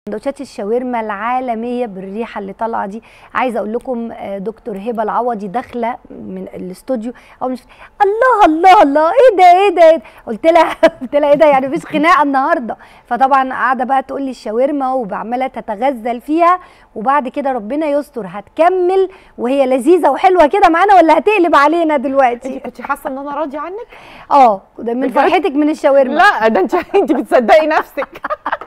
سندوتشات الشاورما العالميه بالريحه اللي طالعه دي عايزه اقول لكم آه، دكتور هبه العوضي داخله من الاستوديو او مش الله الله الله ايه ده ايه ده, إيه ده؟ قلت لها قلت لها ايه ده يعني مفيش خناقه النهارده فطبعا قاعده بقى تقول لي الشاورما وعماله تتغزل فيها وبعد كده ربنا يستر هتكمل وهي لذيذه وحلوه كده معانا ولا هتقلب علينا انت دلوقتي كنت حاسه ان انا راضيه عنك اه ده من بجد؟ فرحتك من الشاورما لا ده انت انت بتصدقي نفسك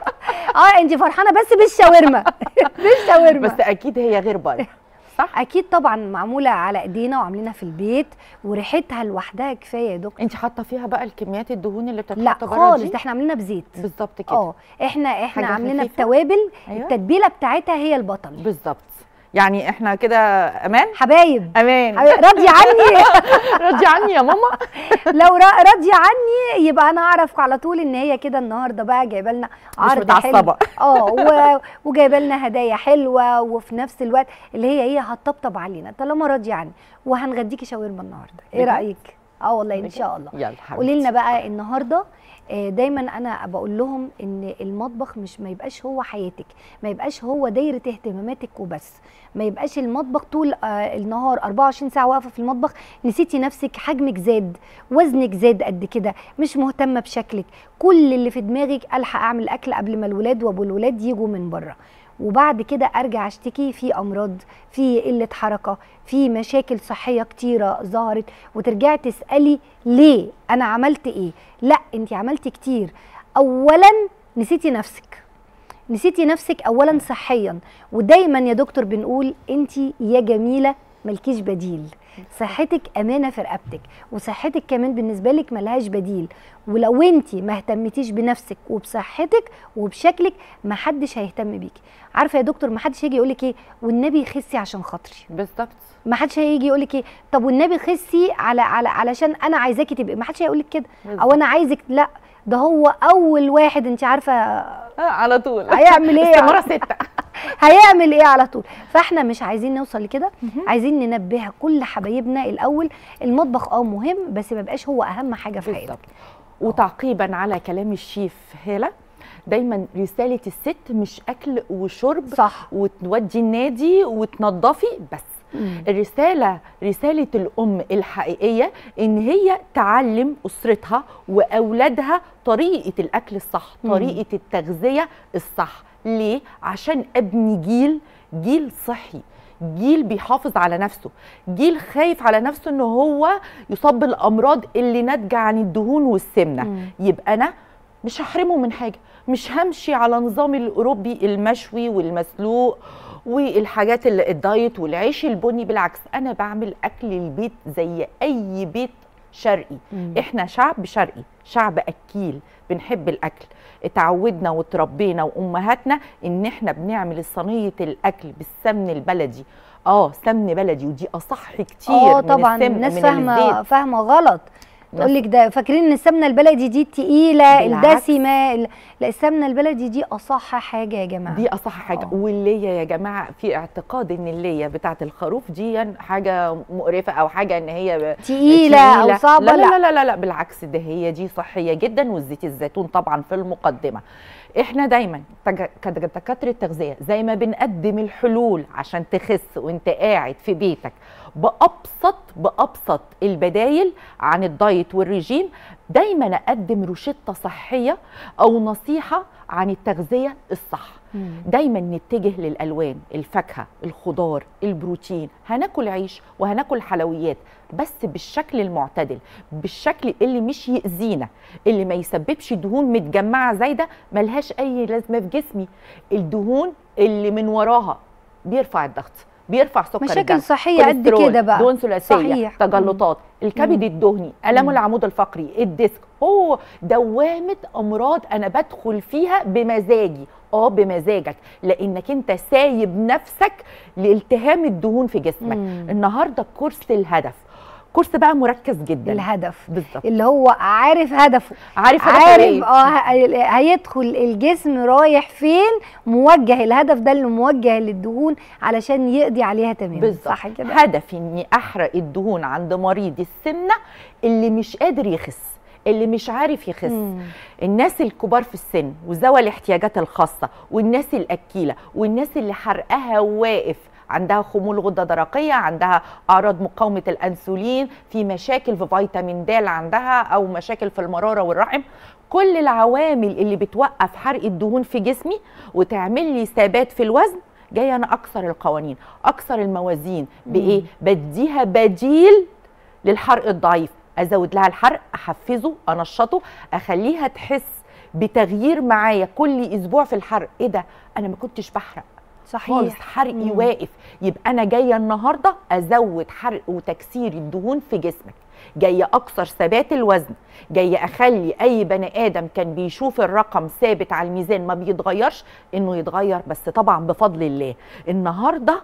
اه انت فرحانه بس بالشاورما بالشاورما بس اكيد هي غير بره صح اكيد طبعا معموله على ايدينا وعاملينها في البيت وريحتها لوحدها كفايه يا دكتور انت حاطه فيها بقى الكميات الدهون اللي بتتحط لا بره خالص دي ده احنا عاملينها بزيت بالظبط كده اه احنا احنا حاجة عاملينها خفيفة؟ بتوابل أيوة. التتبيله بتاعتها هي البطل بالظبط يعني احنا كده امان حبايب امان حبايب، راضيه عني راضيه عني يا ماما لو را- راضيه عني يبقى انا اعرف على طول ان هي كده النهارده بقى جايبه لنا عرض حلو متعصبة. اه و- وجايبه لنا هدايا حلوه وفي نفس الوقت اللي هي هي هتطبطب علينا طالما راضيه عني وهنغديكي شاورما النهارده ايه بجد؟ رايك اه والله ان بجد؟ شاء الله يلا حبيبتي قولي لنا بقى النهارده آه، دايما انا بقول لهم ان المطبخ مش ما يبقاش هو حياتك ما يبقاش هو دايره اهتماماتك وبس ما يبقاش المطبخ طول آه، النهار 24 ساعه واقفه في المطبخ نسيتي نفسك حجمك زاد وزنك زاد قد كده مش مهتمه بشكلك كل اللي في دماغك الحق اعمل اكل قبل ما الولاد وابو الولاد يجوا من بره وبعد كده ارجع اشتكي في امراض في قله حركه في مشاكل صحيه كتيره ظهرت وترجعي تسالي ليه انا عملت ايه لا انت عملتي كتير اولا نسيتي نفسك نسيتي نفسك اولا صحيا ودايما يا دكتور بنقول انت يا جميله ملكيش بديل صحتك امانه في رقبتك وصحتك كمان بالنسبه لك ملهاش بديل ولو انت ما اهتمتيش بنفسك وبصحتك وبشكلك ما حدش هيهتم بيكي عارفه يا دكتور ما حدش هيجي يقولك ايه والنبي خسي عشان خاطري بالظبط ما حدش هيجي يقول لك ايه طب والنبي خسي على على علشان انا عايزاكي تبقي ما حدش هيقول لك كده او بالظبط. انا عايزك لا ده هو اول واحد انت عارفه آه على طول هيعمل ايه استمرة ستة هيعمل ايه على طول فاحنا مش عايزين نوصل لكده عايزين ننبه كل حبايبنا الاول المطبخ اه مهم بس ما يبقاش هو اهم حاجه في حياتك بالظبط وتعقيبا على كلام الشيف هالة دايما رسالة الست مش أكل وشرب صح وتودي النادي وتنظفي بس مم. الرسالة رسالة الأم الحقيقية إن هي تعلم أسرتها وأولادها طريقة الأكل الصح مم. طريقة التغذية الصح ليه؟ عشان أبني جيل جيل صحي جيل بيحافظ على نفسه جيل خايف على نفسه ان هو يصاب بالامراض اللي ناتجه عن الدهون والسمنه مم. يبقى انا مش هحرمه من حاجه مش همشي على نظام الاوروبي المشوي والمسلوق والحاجات ال- الدايت والعيش البني بالعكس انا بعمل اكل البيت زي اي بيت شرقي مم. احنا شعب شرقي شعب اكيل بنحب الاكل اتعودنا وتربينا وامهاتنا ان احنا بنعمل صينيه الاكل بالسمن البلدي اه سمن بلدي ودي اصح كتير اه من طبعا السمن الناس من فاهمه الزيت فاهمه غلط تقول لك ده فاكرين ان السمنه البلدي دي التقيله بالعكس. الدسمه ال- لا السمنه البلدي دي اصح حاجه يا جماعه دي اصح حاجه آه. والليه يا جماعه في اعتقاد ان الليه بتاعه الخروف دي حاجه مقرفه او حاجه ان هي تقيله او صعبه لا لا لا لا, لا, لا بالعكس ده هي دي صحيه جدا والزيت الزيتون طبعا في المقدمه احنا دايما تج- كدكاتره تغذيه زي ما بنقدم الحلول عشان تخس وانت قاعد في بيتك بابسط بابسط البدايل عن الدايت والرجيم دايما اقدم روشته صحيه او نصيحه عن التغذيه الصح مم. دايما نتجه للالوان الفاكهه الخضار البروتين هناكل عيش وهناكل حلويات بس بالشكل المعتدل بالشكل اللي مش يأذينا اللي ما يسببش دهون متجمعه زايده ملهاش اي لازمه في جسمي الدهون اللي من وراها بيرفع الضغط بيرفع سكر مشاكل الدم صحيه قد كوليسترول، كده بقى دهون ثلاثيه صحيح. تجلطات الكبد مم. الدهني الام مم. العمود الفقري الديسك هو دوامه امراض انا بدخل فيها بمزاجي اه بمزاجك لانك انت سايب نفسك لالتهام الدهون في جسمك مم. النهارده كورس الهدف كورس بقى مركز جدا الهدف بالظبط اللي هو عارف هدفه عارف هدفه عارف إيه؟ اه ه- هيدخل الجسم رايح فين موجه الهدف ده اللي موجه للدهون علشان يقضي عليها تماما بالظبط صح كده هدفي اني احرق الدهون عند مريض السمنه اللي مش قادر يخس اللي مش عارف يخس مم. الناس الكبار في السن وذوي الاحتياجات الخاصه والناس الاكيله والناس اللي حرقها واقف عندها خمول غده درقيه عندها اعراض مقاومه الانسولين في مشاكل في فيتامين د عندها او مشاكل في المراره والرحم كل العوامل اللي بتوقف حرق الدهون في جسمي وتعمل لي ثبات في الوزن جايه انا اكسر القوانين اكسر الموازين بايه بديها بديل للحرق الضعيف ازود لها الحرق احفزه انشطه اخليها تحس بتغيير معايا كل اسبوع في الحرق ايه ده انا ما كنتش بحرق خالص صحيح حرقي مم. واقف يبقى انا جايه النهارده ازود حرق وتكسير الدهون في جسمك جايه اكسر ثبات الوزن جايه اخلي اي بني ادم كان بيشوف الرقم ثابت على الميزان ما بيتغيرش انه يتغير بس طبعا بفضل الله النهارده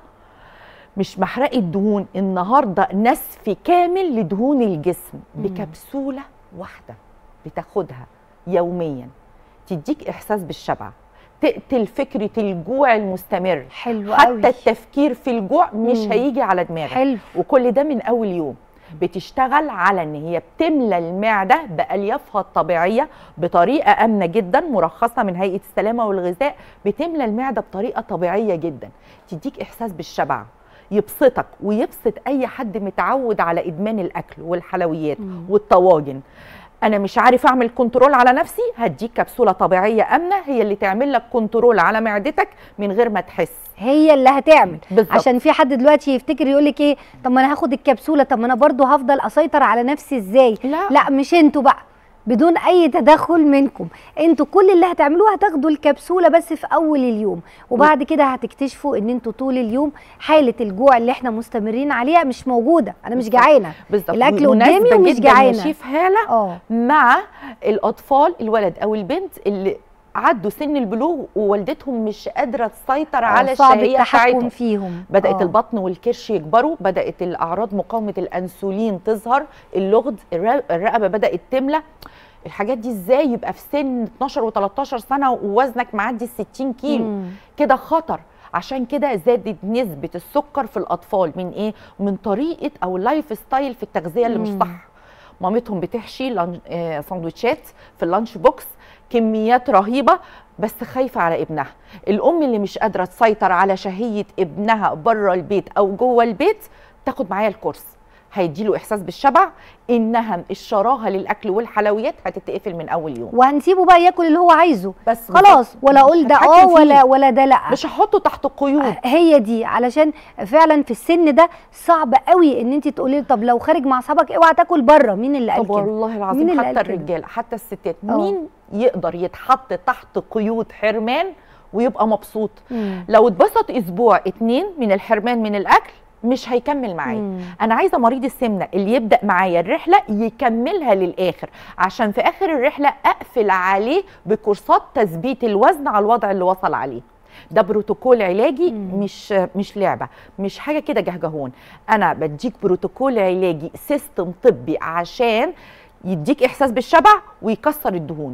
مش محرقه دهون النهارده نسف كامل لدهون الجسم مم. بكبسوله واحده بتاخدها يوميا تديك احساس بالشبع تقتل فكره الجوع المستمر حلو حتى قوي التفكير في الجوع مش مم. هيجي على دماغك حلو وكل ده من اول يوم بتشتغل على ان هي بتملى المعده باليافها الطبيعيه بطريقه امنه جدا مرخصه من هيئه السلامه والغذاء بتملى المعده بطريقه طبيعيه جدا تديك احساس بالشبع يبسطك ويبسط اي حد متعود على ادمان الاكل والحلويات مم. والطواجن انا مش عارف اعمل كنترول على نفسي هديك كبسوله طبيعيه امنه هي اللي تعمل لك كنترول على معدتك من غير ما تحس هي اللي هتعمل بالظبط عشان في حد دلوقتي يفتكر يقول لك ايه طب ما انا هاخد الكبسوله طب ما انا برضو هفضل اسيطر على نفسي ازاي لا لا مش انتوا بقى بدون اي تدخل منكم انتوا كل اللي هتعملوه هتاخدوا الكبسوله بس في اول اليوم وبعد كده هتكتشفوا ان انتوا طول اليوم حاله الجوع اللي احنا مستمرين عليها مش موجوده انا مش بالظبط. جعانه بالظبط الأكل مناسبة قدامي ومش جداً يا جعانة. شيف هاله اه مع الاطفال الولد او البنت اللي عدوا سن البلوغ ووالدتهم مش قادره تسيطر على آه، صعب الشهيه التحكم بتاعتهم فيهم بدات آه. البطن والكرش يكبروا بدات الاعراض مقاومه الانسولين تظهر اللغد الر- الرقبه بدات تملى الحاجات دي ازاي يبقى في سن 12 و13 سنه ووزنك معدي ال 60 كيلو مم. كده خطر عشان كده زادت نسبة السكر في الأطفال من إيه؟ من طريقة أو اللايف ستايل في التغذية اللي مش مم. صح مامتهم بتحشي لان- آه، سندوتشات في اللانش بوكس كميات رهيبة بس خايفة على ابنها الأم اللي مش قادرة تسيطر على شهية ابنها بره البيت أو جوه البيت تاخد معايا الكورس هيديله إحساس بالشبع إنها الشراهة للأكل والحلويات هتتقفل من أول يوم وهنسيبه بقى ياكل اللي هو عايزه بس خلاص ولا مش اقول ده هتحكم اه فيه. ولا ولا ده لا مش هحطه تحت قيود هي دي علشان فعلا في السن ده صعب قوي ان انت تقولي له طب لو خارج مع اصحابك اوعى تاكل بره مين اللي قال طب كده والله مين العظيم اللي حتى قال كده؟ الرجال حتى الستات اه. مين يقدر يتحط تحت قيود حرمان ويبقى مبسوط مم. لو اتبسط اسبوع اتنين من الحرمان من الاكل مش هيكمل معايا مم. انا عايزه مريض السمنه اللي يبدا معايا الرحله يكملها للاخر عشان في اخر الرحله اقفل عليه بكورسات تثبيت الوزن على الوضع اللي وصل عليه ده بروتوكول علاجي مم. مش مش لعبه مش حاجه كده جهجهون انا بديك بروتوكول علاجي سيستم طبي عشان يديك احساس بالشبع ويكسر الدهون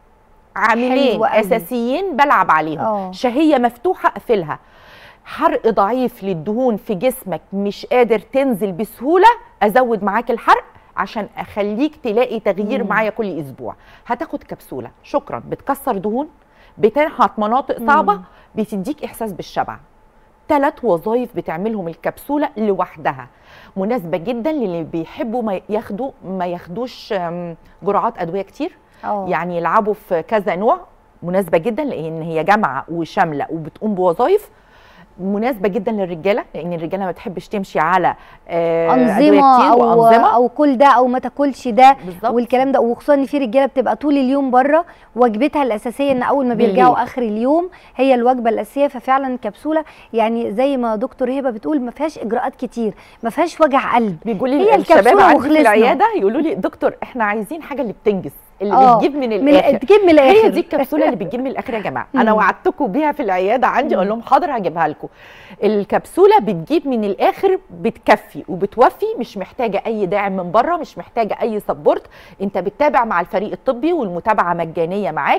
عاملين حلو قوي. اساسيين بلعب عليهم اه. شهيه مفتوحه اقفلها حرق ضعيف للدهون في جسمك مش قادر تنزل بسهوله ازود معاك الحرق عشان اخليك تلاقي تغيير مم. معايا كل اسبوع هتاخد كبسوله شكرا بتكسر دهون بتنحت مناطق صعبه مم. بتديك احساس بالشبع ثلاث وظائف بتعملهم الكبسوله لوحدها مناسبه جدا للي بيحبوا ما ياخدوا ما ياخدوش أم، جرعات ادويه كتير اه يعني يلعبوا في كذا نوع مناسبه جدا لان هي جامعه وشامله وبتقوم بوظائف مناسبه جدا للرجاله لان الرجاله ما تحبش تمشي على آه، أدوية انظمه كتير او وانظمه او كل ده او ما تاكلش ده بالظبط والكلام ده وخصوصا ان في رجاله بتبقى طول اليوم بره وجبتها الاساسيه ان اول ما بيرجعوا بالليل. اخر اليوم هي الوجبه الاساسيه ففعلا كبسوله يعني زي ما دكتور هبه بتقول ما فيهاش اجراءات كتير ما فيهاش وجع قلب بيقول هي لي الشباب الكبسولة عندي في وخلصنا. العياده يقولوا لي دكتور احنا عايزين حاجه اللي بتنجز اللي آه، بتجيب من من الاخر تجيب من الاخر هي دي الكبسوله اللي بتجيب من الاخر يا جماعه انا مم. وعدتكم بيها في العياده عندي مم. اقول لهم حاضر هجيبها لكم الكبسوله بتجيب من الاخر بتكفي وبتوفي مش محتاجه اي داعم من بره مش محتاجه اي سبورت انت بتتابع مع الفريق الطبي والمتابعه مجانيه معاك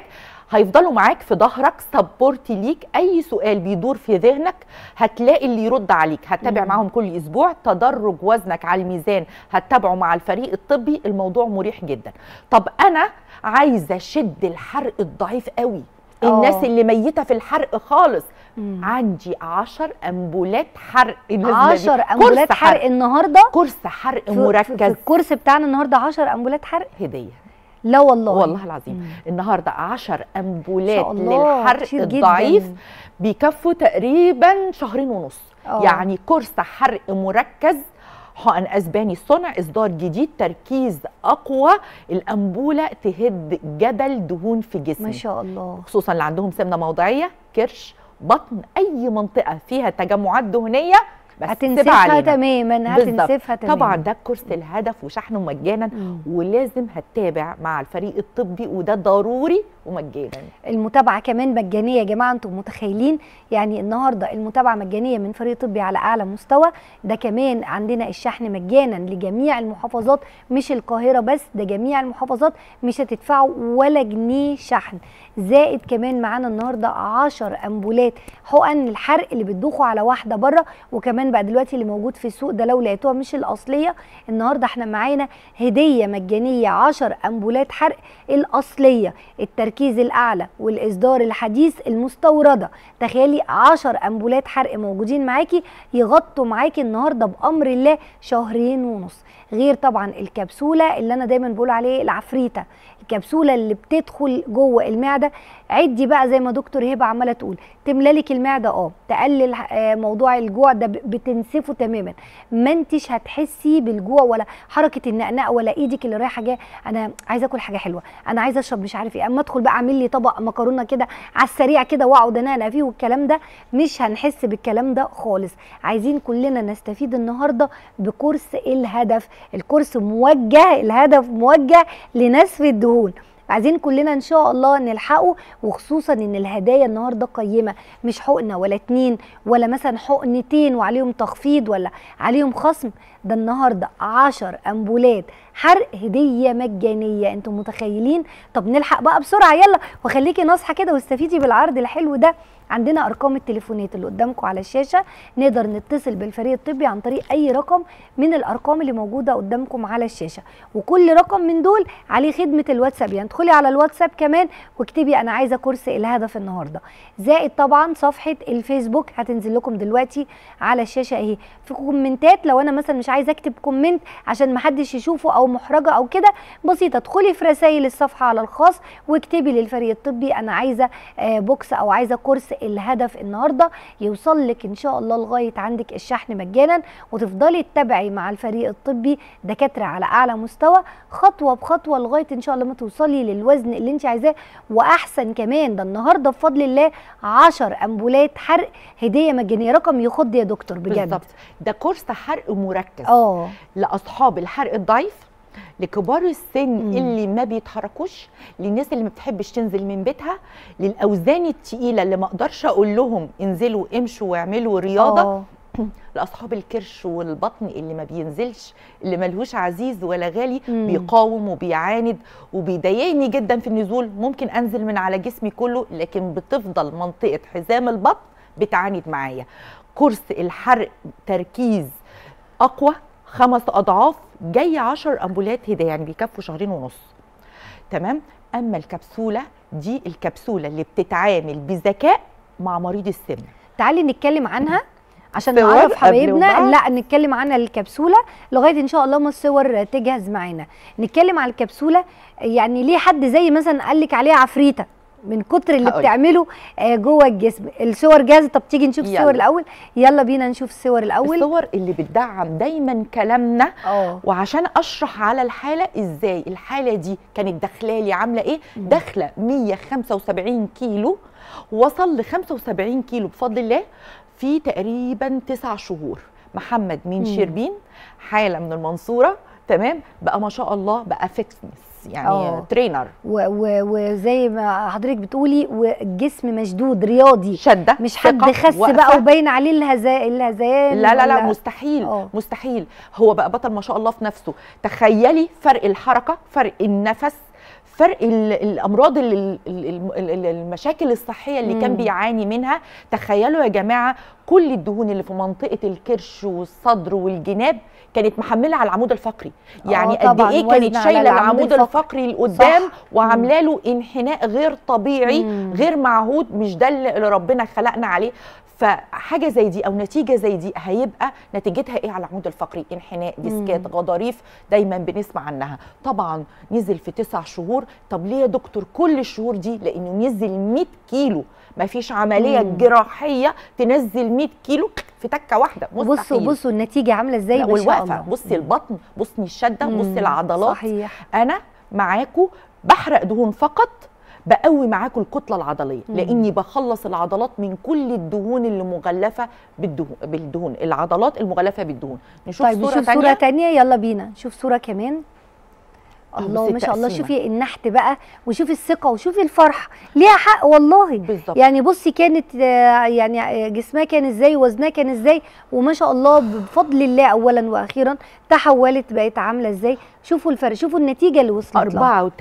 هيفضلوا معاك في ظهرك سبورت ليك اي سؤال بيدور في ذهنك هتلاقي اللي يرد عليك هتتابع مم. معاهم كل اسبوع تدرج وزنك على الميزان هتتابعه مع الفريق الطبي الموضوع مريح جدا طب انا عايزه اشد الحرق الضعيف قوي الناس آه. اللي ميته في الحرق خالص مم. عندي 10 امبولات حرق نازلة دي. 10 امبولات كورس حرق النهارده كورس حرق في- في- مركز في الكورس بتاعنا النهارده 10 امبولات حرق هديه لا والله والله العظيم مم. النهارده 10 ما امبولات شاء الله للحرق كتير جداً. الضعيف بيكفوا تقريبا شهرين ونص آه. يعني كورس حرق مركز حقن اسباني الصنع اصدار جديد تركيز اقوى الانبوله تهد جبل دهون في ما جسمي شاء الله خصوصا اللي عندهم سمنه موضعيه كرش بطن اي منطقه فيها تجمعات دهنيه بس سيبها هتنسفها علينا. تماما بالظبط. هتنسفها تماما طبعا ده كورس الهدف وشحنه مجانا مم. ولازم هتتابع مع الفريق الطبي وده ضروري ومجانا المتابعه كمان مجانيه يا جماعه انتم متخيلين يعني النهارده المتابعه مجانيه من فريق طبي على اعلى مستوى ده كمان عندنا الشحن مجانا لجميع المحافظات مش القاهره بس ده جميع المحافظات مش هتدفعوا ولا جنيه شحن زائد كمان معانا النهارده 10 امبولات حقن الحرق اللي بتدوخوا على واحده بره وكمان بقى دلوقتي اللي موجود في السوق ده لو لقيتوها مش الاصليه النهارده احنا معانا هديه مجانيه 10 امبولات حرق الاصليه التركيز الاعلى والاصدار الحديث المستورده تخيلي 10 امبولات حرق موجودين معاكي يغطوا معاكي النهارده بامر الله شهرين ونص غير طبعا الكبسوله اللي انا دايما بقول عليه العفريته الكبسوله اللي بتدخل جوه المعده عدي بقى زي ما دكتور هبه عماله تقول تملالك المعده اه تقلل آه، موضوع الجوع ده ب- بتنسفه تماما ما انتش هتحسي بالجوع ولا حركه النقنقه ولا ايدك اللي رايحه جايه انا عايزه اكل حاجه حلوه انا عايزه اشرب مش عارف ايه اما ادخل بقى اعمل لي طبق مكرونه كده على السريع كده واقعد انقنق فيه والكلام ده مش هنحس بالكلام ده خالص عايزين كلنا نستفيد النهارده بكورس الهدف الكورس موجه الهدف موجه لنسف الدهون عايزين كلنا ان شاء الله نلحقه وخصوصا ان الهدايا النهارده قيمه مش حقنه ولا اتنين ولا مثلا حقنتين وعليهم تخفيض ولا عليهم خصم ده النهارده 10 امبولات حرق هديه مجانيه انتم متخيلين طب نلحق بقى بسرعه يلا وخليكي ناصحه كده واستفيدي بالعرض الحلو ده عندنا ارقام التليفونات اللي قدامكم على الشاشه نقدر نتصل بالفريق الطبي عن طريق اي رقم من الارقام اللي موجوده قدامكم على الشاشه وكل رقم من دول عليه خدمه الواتساب يعني ادخلي على الواتساب كمان واكتبي انا عايزه كورس الهدف النهارده زائد طبعا صفحه الفيسبوك هتنزل لكم دلوقتي على الشاشه اهي في كومنتات لو انا مثلا مش عايزه اكتب كومنت عشان محدش يشوفه او محرجه او كده بسيطه ادخلي في رسائل الصفحه على الخاص واكتبي للفريق الطبي انا عايزه آه، بوكس او عايزه كورس الهدف النهارده يوصل لك ان شاء الله لغايه عندك الشحن مجانا وتفضلي تتابعي مع الفريق الطبي دكاتره على اعلى مستوى خطوه بخطوه لغايه ان شاء الله ما توصلي للوزن اللي انت عايزاه واحسن كمان ده النهارده بفضل الله 10 امبولات حرق هديه مجانيه رقم يخض يا دكتور بجد بالظبط ده كورس حرق مركز اه لاصحاب الحرق الضعيف لكبار السن مم. اللي ما بيتحركوش للناس اللي ما بتحبش تنزل من بيتها للاوزان التقيله اللي ما اقدرش اقول لهم انزلوا امشوا واعملوا رياضه آه. لاصحاب الكرش والبطن اللي ما بينزلش اللي ملهوش عزيز ولا غالي مم. بيقاوم وبيعاند وبيضايقني جدا في النزول ممكن انزل من على جسمي كله لكن بتفضل منطقه حزام البطن بتعاند معايا كورس الحرق تركيز اقوى خمس اضعاف جاي 10 امبولات هدايا يعني بيكفوا شهرين ونص تمام اما الكبسوله دي الكبسوله اللي بتتعامل بذكاء مع مريض السمنه تعالي نتكلم عنها عشان صور نعرف قبل حبايبنا وبعد؟ لا نتكلم عن الكبسوله لغايه ان شاء الله ما الصور تجهز معانا نتكلم عن الكبسوله يعني ليه حد زي مثلا قال لك عليها عفريته من كتر اللي هقولك. بتعمله آه، جوه الجسم الصور جاهزه طب تيجي نشوف يلا. الصور الاول يلا بينا نشوف الصور الاول الصور اللي بتدعم دايما كلامنا اه وعشان اشرح على الحاله ازاي الحاله دي كانت داخلالي عامله ايه مم. داخله 175 كيلو وصل ل 75 كيلو بفضل الله في تقريبا تسع شهور محمد من مم. شربين حاله من المنصوره تمام بقى ما شاء الله بقى فيكسنس يعني آه. ترينر و- و- وزي ما حضرتك بتقولي والجسم مشدود رياضي شده مش حد ثقة، خس وقفة. بقى وباين عليه الهزا الهزيان لا لا لا ولا- مستحيل آه. مستحيل هو بقى بطل ما شاء الله في نفسه تخيلي فرق الحركه فرق النفس فرق ال- الامراض ال- ال- ال- ال- المشاكل الصحيه اللي كان مم. بيعاني منها تخيلوا يا جماعه كل الدهون اللي في منطقه الكرش والصدر والجناب كانت محمله على العمود الفقري يعني آه قد طبعاً، ايه وزن كانت على شايله العمود العمود الفقري. الفقري لقدام صح. وعامله له انحناء غير طبيعي مم. غير معهود مش ده اللي ربنا خلقنا عليه فحاجه زي دي او نتيجه زي دي هيبقى نتيجتها ايه على العمود الفقري انحناء ديسكات غضاريف دايما بنسمع عنها طبعا نزل في تسع شهور طب ليه يا دكتور كل الشهور دي لانه نزل 100 كيلو ما فيش عمليه مم. جراحيه تنزل 100 كيلو في تكه واحده بصوا مستحيل بصوا النتيجه عامله ازاي لا ما شاء والوقفه الله بصي البطن بصي الشده مم. بصي العضلات صحيح انا معاكم بحرق دهون فقط بقوي معاكم الكتله العضليه مم. لاني بخلص العضلات من كل الدهون اللي مغلفه بالدهون بالدهون العضلات المغلفه بالدهون نشوف طيب صوره نشوف تانية صوره تانية يلا بينا نشوف صوره كمان الله بصي ما شاء الله التقسيمة. شوفي النحت بقى وشوفي الثقه وشوفي الفرحه ليها حق والله بالظبط يعني بصي كانت آه، يعني آه، جسمها كان ازاي وزنها كان ازاي وما شاء الله بفضل الله اولا واخيرا تحولت بقت عامله ازاي شوفوا الفرق شوفوا النتيجه اللي وصلت لها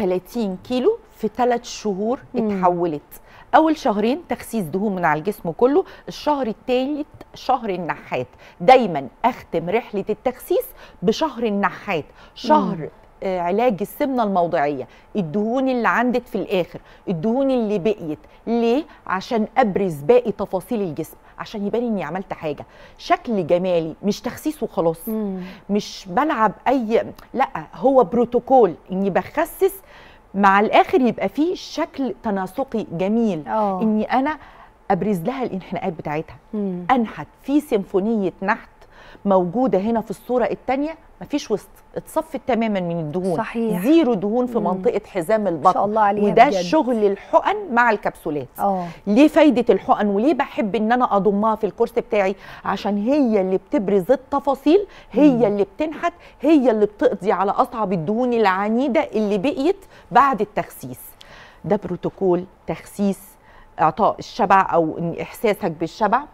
34 كيلو في ثلاث شهور مم. اتحولت اول شهرين تخسيس دهون من على الجسم كله الشهر الثالث شهر النحات دايما اختم رحله التخسيس بشهر النحات شهر مم. آه، علاج السمنه الموضعيه الدهون اللي عندت في الاخر الدهون اللي بقيت ليه عشان ابرز باقي تفاصيل الجسم عشان يبان اني عملت حاجه شكل جمالي مش تخسيس وخلاص مم. مش بلعب اي لا هو بروتوكول اني بخسس مع الاخر يبقى فيه شكل تناسقي جميل اه اني انا ابرز لها الانحناءات بتاعتها مم. انحت في سيمفونيه نحت موجوده هنا في الصوره الثانيه مفيش وسط اتصفت تماما من الدهون صحيح. زيرو دهون في مم. منطقه حزام ما البطن شاء الله عليها وده بجد. شغل الحقن مع الكبسولات اه ليه فايدة الحقن وليه بحب ان انا اضمها في الكورس بتاعي عشان هي اللي بتبرز التفاصيل هي اللي بتنحت هي اللي بتقضي على اصعب الدهون العنيدة اللي بقيت بعد التخسيس ده بروتوكول تخسيس اعطاء الشبع او إن احساسك بالشبع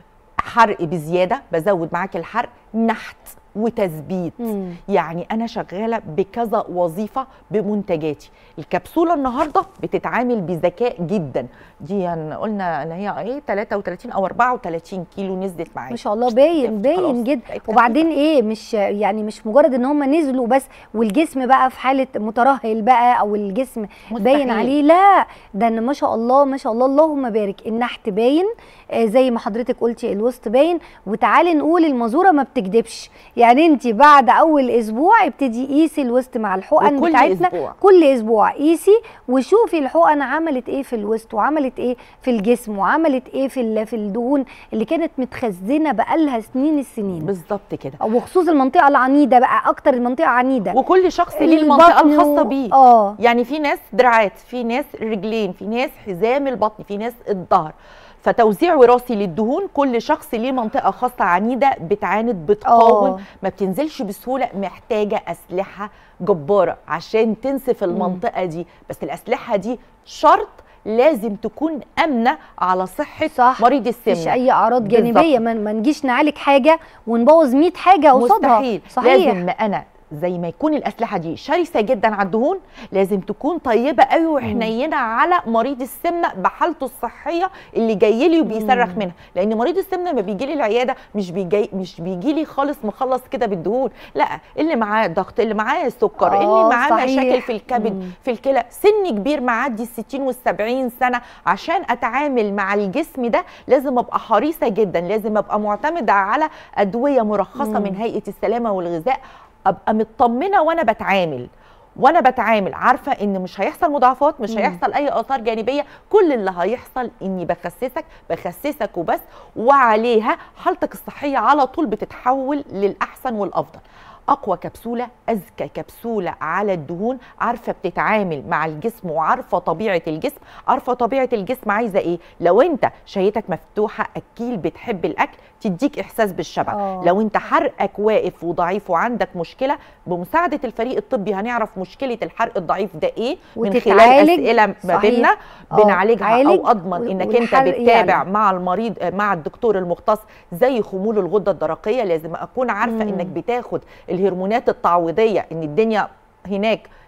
حرق بزيادة بزود معاك الحرق نحت وتثبيت مم. يعني انا شغاله بكذا وظيفه بمنتجاتي الكبسوله النهارده بتتعامل بذكاء جدا دي يعني قلنا ان هي ايه 33 او 34 كيلو نزلت معايا ما شاء الله مش باين تكتف، خلاص، باين جدا بقت وبعدين ايه مش يعني مش مجرد ان هم نزلوا بس والجسم بقى في حاله مترهل بقى او الجسم مستحيل. باين عليه لا ده ان ما شاء الله ما شاء الله اللهم بارك النحت باين آه زي ما حضرتك قلتي الوسط باين وتعالي نقول المزوره ما بتكدبش يعني انت بعد اول اسبوع ابتدي قيسي الوسط مع الحقن وكل بتاعتنا أسبوع. كل اسبوع قيسي وشوفي الحقن عملت ايه في الوسط وعملت ايه في الجسم وعملت ايه في ال- في الدهون اللي كانت متخزنه بقالها سنين السنين بالظبط كده وبخصوص المنطقه العنيده بقى اكتر المنطقه عنيده وكل شخص ليه المنطقه البطن و- الخاصه بيه اه يعني في ناس دراعات في ناس رجلين في ناس حزام البطن في ناس الظهر فتوزيع وراثي للدهون كل شخص ليه منطقه خاصه عنيده بتعاند بتقاوم آه. ما بتنزلش بسهوله محتاجه اسلحه جباره عشان تنسف المنطقه دي بس الاسلحه دي شرط لازم تكون امنه على صحه صح. مريض مفيش السمنه اي اعراض بالظبط. جانبيه ما, ما نجيش نعالج حاجه ونبوظ 100 حاجه قصادها مستحيل صحيح لازم انا زي ما يكون الاسلحه دي شرسه جدا على الدهون لازم تكون طيبه قوي وحنينه على مريض السمنه بحالته الصحيه اللي جاي لي وبيصرخ مم. منها لان مريض السمنه ما بيجي لي العياده مش بيجي مش بيجي لي خالص مخلص كده بالدهون لا اللي معاه ضغط اللي معاه سكر آه، اللي معاه صحيح. مشاكل في الكبد مم. في الكلى سن كبير معدي ال 60 وال 70 سنه عشان اتعامل مع الجسم ده لازم ابقى حريصه جدا لازم ابقى معتمده على ادويه مرخصه مم. من هيئه السلامه والغذاء ابقى مطمنه وانا بتعامل وانا بتعامل عارفه ان مش هيحصل مضاعفات مش مم. هيحصل اي اثار جانبيه كل اللي هيحصل اني بخسسك بخسسك وبس وعليها حالتك الصحيه على طول بتتحول للاحسن والافضل اقوى كبسوله اذكى كبسوله على الدهون عارفه بتتعامل مع الجسم وعارفه طبيعه الجسم عارفه طبيعه الجسم عايزه ايه لو انت شهيتك مفتوحه اكيل بتحب الاكل تديك احساس بالشبع آه. لو انت حرقك واقف وضعيف وعندك مشكله بمساعده الفريق الطبي هنعرف مشكله الحرق الضعيف ده ايه من خلال وتتعالج. اسئله ما صحيح. بيننا آه، بنعالجها عالج او اضمن انك انت والحرق بتتابع يعني. مع المريض آه، مع الدكتور المختص زي خمول الغده الدرقيه لازم اكون عارفه مم. انك بتاخد الهرمونات التعويضيه ان الدنيا هناك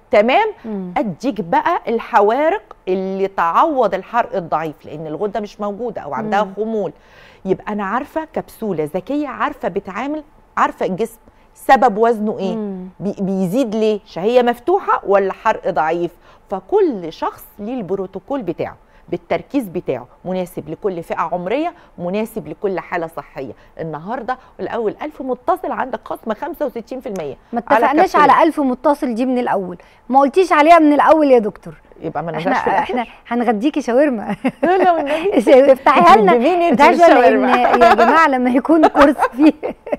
تمام مم. اديك بقى الحوارق اللي تعوض الحرق الضعيف لان الغده مش موجوده او عندها مم. خمول يبقى انا عارفه كبسوله ذكيه عارفه بتعامل عارفه الجسم سبب وزنه ايه مم. بي- بيزيد ليه شهيه مفتوحه ولا حرق ضعيف فكل شخص ليه البروتوكول بتاعه بالتركيز بتاعه مناسب لكل فئه عمريه مناسب لكل حاله صحيه النهارده الاول ألف متصل عندك خصم 65% ما على اتفقناش كبسولة. على ألف متصل دي من الاول ما قلتيش عليها من الاول يا دكتور يبقى ما احنا نرجعش في الآخر. احنا هنغديكي شاورما لا لا والنبي افتحيها لنا مين انت افتحيها لان الشاورما؟ يا جماعه لما يكون كورس فيه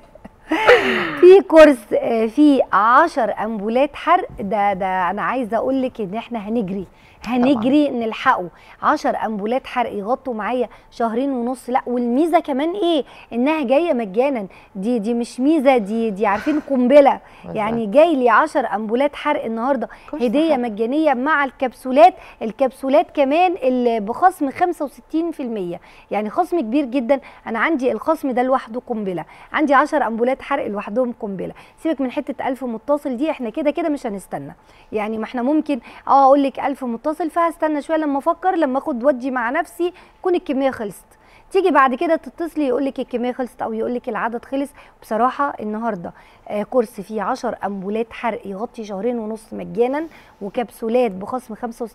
في كورس آه، فيه 10 امبولات حرق ده ده انا عايزه اقول لك ان احنا هنجري هنجري نلحقه 10 امبولات حرق يغطوا معايا شهرين ونص لا والميزه كمان ايه انها جايه مجانا دي دي مش ميزه دي دي عارفين قنبله يعني جاي لي 10 امبولات حرق النهارده كورس هديه حرق. مجانيه مع الكبسولات الكبسولات كمان اللي بخصم 65% يعني خصم كبير جدا انا عندي الخصم ده لوحده قنبله عندي 10 امبولات حرق لوحدهم قنبله سيبك من حته 1000 متصل دي احنا كده كده مش هنستنى يعني ما احنا ممكن اه اقول لك 1000 متصل فهستنى شويه لما افكر لما اخد ودي مع نفسي تكون الكميه خلصت تيجي بعد كده تتصلي يقول لك الكميه خلصت او يقول لك العدد خلص بصراحه النهارده آه كورس فيه 10 امبولات حرق يغطي شهرين ونص مجانا وكبسولات بخصم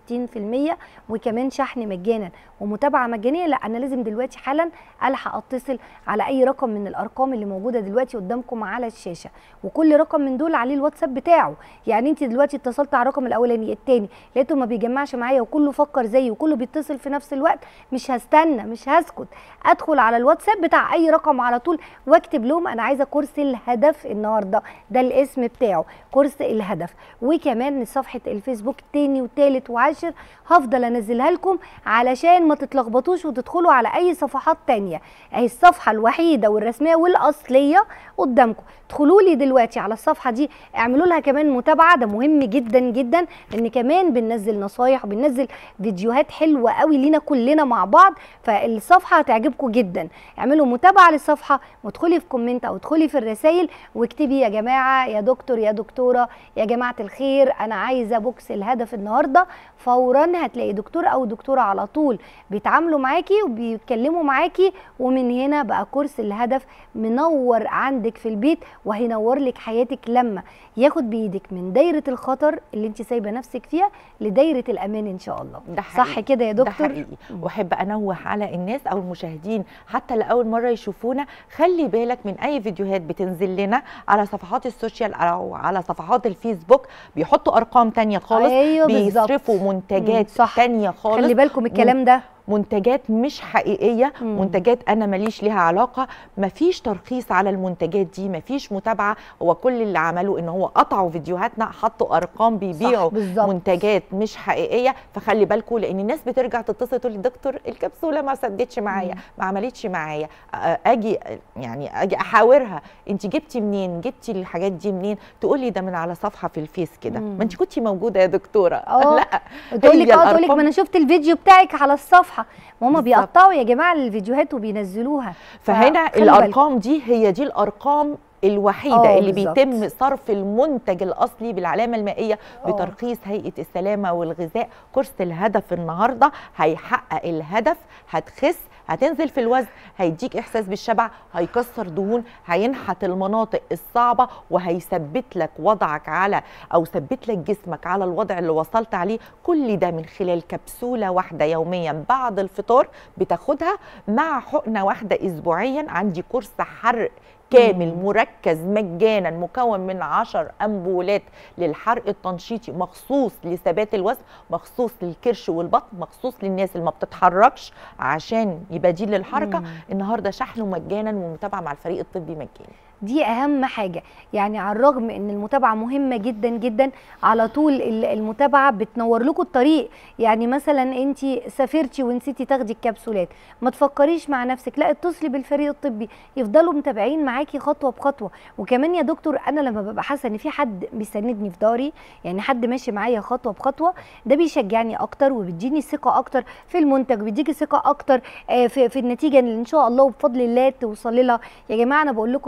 65% وكمان شحن مجانا ومتابعه مجانيه لا انا لازم دلوقتي حالا الحق اتصل على اي رقم من الارقام اللي موجوده دلوقتي قدامكم على الشاشه وكل رقم من دول عليه الواتساب بتاعه يعني انت دلوقتي اتصلت على الرقم الاولاني التاني لقيته ما بيجمعش معايا وكله فكر زيي وكله بيتصل في نفس الوقت مش هستنى مش هسكت ادخل على الواتساب بتاع اي رقم على طول واكتب لهم انا عايزه كورس الهدف النهارده ده الاسم بتاعه كورس الهدف وكمان صفحه الفيسبوك تاني وتالت وعاشر هفضل انزلها لكم علشان ما تتلخبطوش وتدخلوا على اي صفحات تانية اهي الصفحه الوحيده والرسميه والاصليه قدامكم ادخلوا لي دلوقتي على الصفحه دي اعملوا لها كمان متابعه ده مهم جدا جدا لان كمان بننزل نصايح وبننزل فيديوهات حلوه قوي لينا كلنا مع بعض فالصفحه هتعجبكم جدا اعملوا متابعه للصفحه وادخلي في كومنت او ادخلي في الرسائل واكتبي يا جماعه يا دكتور يا دكتوره يا جماعه الخير انا عايزه بوكس الهدف النهارده فورا هتلاقي دكتور او دكتوره على طول بيتعاملوا معاكي وبيتكلموا معاكي ومن هنا بقى كورس الهدف منور عندك في البيت وهينور لك حياتك لما ياخد بايدك من دايره الخطر اللي انت سايبه نفسك فيها لدايره الامان ان شاء الله ده حقيقي. صح كده يا ده دكتور حقيقي واحب انوه على الناس او المشاهدين حتى لاول مره يشوفونا خلي بالك من اي فيديوهات بتنزل لنا على صفحات السوشيال او على صفحات الفيسبوك بيحطوا ارقام تانية خالص ايوه بالظبط بيصرفوا منتجات مم، صح. تانية خالص خلي بالكم الكلام ده منتجات مش حقيقيه مم. منتجات انا ماليش ليها علاقه مفيش ترخيص على المنتجات دي مفيش متابعه هو كل اللي عملوه ان هو قطعوا فيديوهاتنا حطوا ارقام بيبيعوا صح بالظبط منتجات مش حقيقيه فخلي بالكم لان الناس بترجع تتصل تقول لي دكتور الكبسوله ما سدتش معايا مم. ما عملتش معايا آه، اجي يعني اجي احاورها انت جبتي منين جبتي الحاجات دي منين تقول لي ده من على صفحه في الفيس كده مم. ما انت كنتي موجوده يا دكتوره اه. لا تقول لك هي اه تقول لك الأرقام- ما انا شفت الفيديو بتاعك على الصفحه ماما بالظبط. بيقطعوا يا جماعه الفيديوهات وبينزلوها فهنا فخلي الارقام دي هي دي الارقام الوحيده اه اللي بالظبط. بيتم صرف المنتج الاصلي بالعلامه المائيه اه. بترخيص هيئه السلامه والغذاء كورس الهدف النهارده هيحقق الهدف هتخس هتنزل في الوزن هيديك احساس بالشبع هيكسر دهون هينحت المناطق الصعبه وهيثبت لك وضعك على او ثبت لك جسمك على الوضع اللي وصلت عليه كل ده من خلال كبسوله واحده يوميا بعد الفطار بتاخدها مع حقنه واحده اسبوعيا عندي كورس حرق كامل مم. مركز مجانا مكون من 10 امبولات للحرق التنشيطي مخصوص لثبات الوزن مخصوص للكرش والبطن مخصوص للناس اللي ما بتتحركش عشان يبديل للحركه مم. النهارده شحنه مجانا ومتابعه مع الفريق الطبي مجاني دي اهم حاجه يعني على الرغم ان المتابعه مهمه جدا جدا على طول ال- المتابعه بتنور لكم الطريق يعني مثلا انت سافرتي ونسيتي تاخدي الكبسولات ما تفكريش مع نفسك لا اتصلي بالفريق الطبي يفضلوا متابعين معاكي خطوه بخطوه وكمان يا دكتور انا لما ببقى حاسه ان في حد بيساندني في داري يعني حد ماشي معايا خطوه بخطوه ده بيشجعني اكتر وبيديني ثقه اكتر في المنتج وبيديكي ثقه اكتر آه، في, في النتيجه اللي ان شاء الله وبفضل الله توصلي لها يا جماعه انا بقول لكم بتحس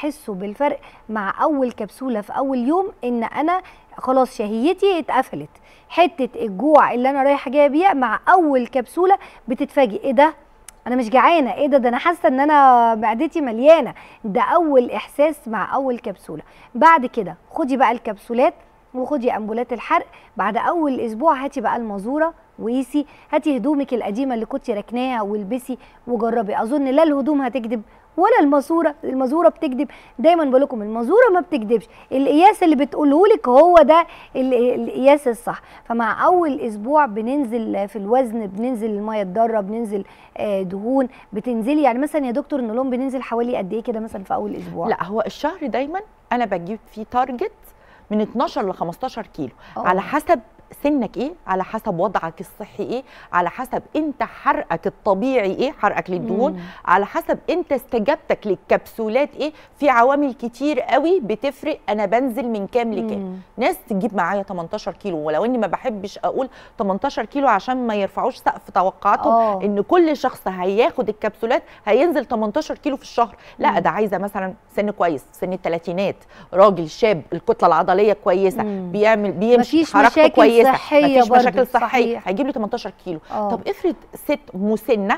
بيحسوا بالفرق مع اول كبسوله في اول يوم ان انا خلاص شهيتي اتقفلت حته الجوع اللي انا رايحه جايه بيها مع اول كبسوله بتتفاجئ ايه ده انا مش جعانه ايه ده ده انا حاسه ان انا معدتي مليانه ده اول احساس مع اول كبسوله بعد كده خدي بقى الكبسولات وخدي امبولات الحرق بعد اول اسبوع هاتي بقى المازوره وقيسي هاتي هدومك القديمه اللي كنتي راكناها والبسي وجربي اظن لا الهدوم هتكذب ولا الماسوره المازوره بتكذب دايما بقول لكم المازوره ما بتكذبش القياس اللي بتقوله لك هو ده ال- القياس الصح فمع اول اسبوع بننزل في الوزن بننزل الميه الضاره بننزل آه، دهون بتنزلي يعني مثلا يا دكتور نقول بننزل حوالي قد ايه كده مثلا في اول اسبوع لا هو الشهر دايما انا بجيب فيه تارجت من 12 ل 15 كيلو أوه. على حسب سنك ايه على حسب وضعك الصحي ايه على حسب انت حرقك الطبيعي ايه حرقك للدهون مم. على حسب انت استجابتك للكبسولات ايه في عوامل كتير قوي بتفرق انا بنزل من كام لكام مم. ناس تجيب معايا 18 كيلو ولو اني ما بحبش اقول 18 كيلو عشان ما يرفعوش سقف توقعاتهم آه. ان كل شخص هياخد الكبسولات هينزل 18 كيلو في الشهر لا مم. ده عايزه مثلا سن كويس سن الثلاثينات راجل شاب الكتله العضليه كويسه مم. بيعمل بيمشي مفيش حركته مشاكل كويسه صحية مفيش برضو، مشاكل صحيه صحيح. هيجيب له 18 كيلو آه. طب افرض ست مسنه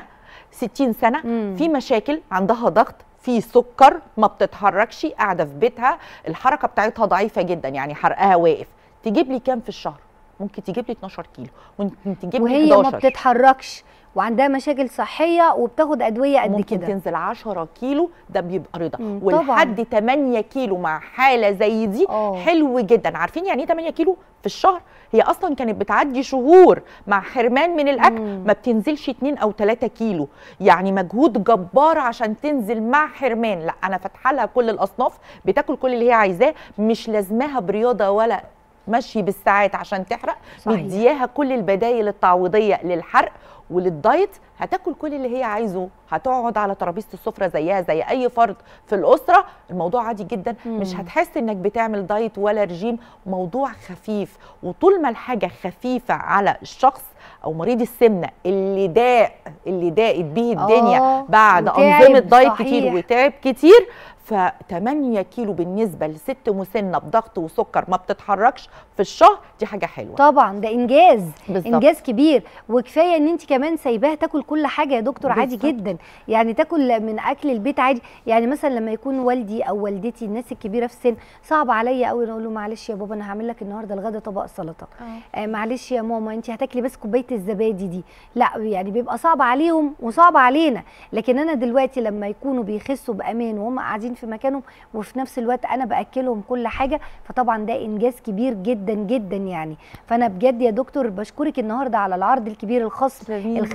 60 سنه مم. في مشاكل عندها ضغط في سكر ما بتتحركش قاعده في بيتها الحركه بتاعتها ضعيفه جدا يعني حرقها واقف تجيب لي كام في الشهر ممكن تجيب لي 12 كيلو ممكن تجيب لي وهي 11 ما بتتحركش وعندها مشاكل صحيه وبتاخد ادويه قد ممكن كده تنزل 10 كيلو ده بيبقى رضا مم، طبعاً. ولحد 8 كيلو مع حاله زي دي آه. حلو جدا عارفين يعني ايه 8 كيلو في الشهر هي اصلا كانت بتعدي شهور مع حرمان من الاكل مم. ما بتنزلش 2 او 3 كيلو يعني مجهود جبار عشان تنزل مع حرمان لا انا فاتحه لها كل الاصناف بتاكل كل اللي هي عايزاه مش لازماها برياضه ولا مشي بالساعات عشان تحرق صحيح. مدياها كل البدايل التعويضيه للحرق وللدايت هتاكل كل اللي هي عايزه هتقعد على ترابيزه السفره زيها زي اي فرد في الاسره الموضوع عادي جدا مم. مش هتحس انك بتعمل دايت ولا رجيم موضوع خفيف وطول ما الحاجه خفيفه على الشخص او مريض السمنه اللي داق اللي ضاقت بيه الدنيا آه، بعد وتعب، انظمه دايت صحيح. كتير وتعب كتير ف 8 كيلو بالنسبه لست مسنه بضغط وسكر ما بتتحركش في الشهر دي حاجه حلوه طبعا ده انجاز بالظبط. انجاز كبير وكفايه ان انت كمان سايباها تاكل كل حاجه يا دكتور عادي بالظبط. جدا يعني تاكل من اكل البيت عادي يعني مثلا لما يكون والدي او والدتي الناس الكبيره في السن صعب عليا قوي اقول له معلش يا بابا انا هعمل لك النهارده الغدا طبق سلطه آه معلش يا ماما انت هتاكلي بس كوبايه الزبادي دي لا يعني بيبقى صعب عليهم وصعب علينا لكن انا دلوقتي لما يكونوا بيخسوا بامان وهم قاعدين في مكانهم وفي نفس الوقت انا باكلهم كل حاجه فطبعا ده انجاز كبير جدا جدا يعني فانا بجد يا دكتور بشكرك النهارده على العرض الكبير الخاص ال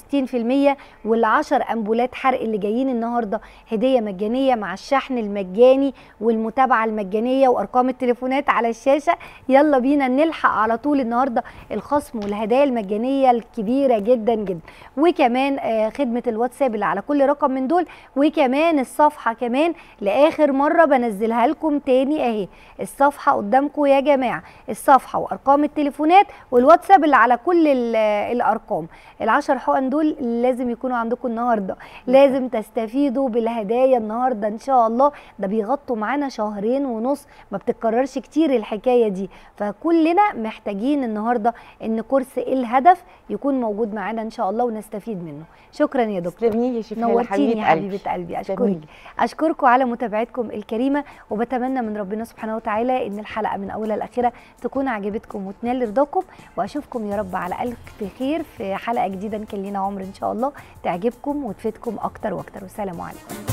65% وال 10 امبولات حرق اللي جايين النهارده هديه مجانيه مع الشحن المجاني والمتابعه المجانيه وارقام التليفونات على الشاشه يلا بينا نلحق على طول النهارده الخصم والهدايا المجانيه الكبيره جدا جدا وكمان آه، خدمه الواتساب اللي على كل رقم من دول وكمان الصفحه كمان لاخر مره بنزلها لكم تاني اهي الصفحه قدامكم يا جماعه الصفحه وارقام التليفونات والواتساب اللي على كل ال- الارقام العشر حقن دول لازم يكونوا عندكم النهارده لازم تستفيدوا بالهدايا النهارده ان شاء الله ده بيغطوا معانا شهرين ونص ما بتتكررش كتير الحكايه دي فكلنا محتاجين النهارده ان كورس الهدف يكون موجود معانا ان شاء الله ونستفيد منه شكرا يا دكتور تسلمي يا شيخ هالة نورتيني يا قلبي. حبيبه قلبي اشكرك تسلمي. اشكركم على متابعتكم الكريمه وبتمنى من ربنا سبحانه وتعالى ان الحلقه من اولها لاخرها تكون عجبتكم وتنال رضاكم واشوفكم يا رب على الف خير في حلقه جديده كان لينا عمر ان شاء الله تعجبكم وتفيدكم اكتر واكتر والسلام عليكم